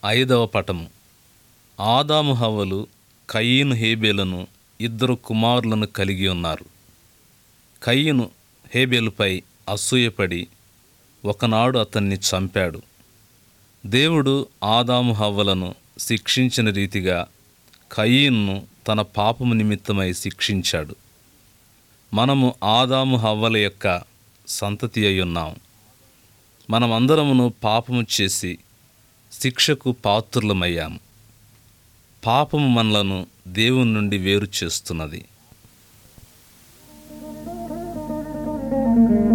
ఐదవ పటము ఆదాము హవ్వలు కయీను హేబేలను ఇద్దరు కుమారులను కలిగి ఉన్నారు కయ్యను హేబేలుపై అసూయపడి ఒకనాడు అతన్ని చంపాడు దేవుడు ఆదాము హవ్వలను శిక్షించిన రీతిగా కయీన్ను తన పాపము నిమిత్తమై శిక్షించాడు మనము ఆదాము హవ్వల యొక్క సంతతి అయి ఉన్నాం మనమందరమును పాపము చేసి శిక్షకు పాత్రులమయ్యాము పాపము మనలను దేవుని నుండి వేరు చేస్తున్నది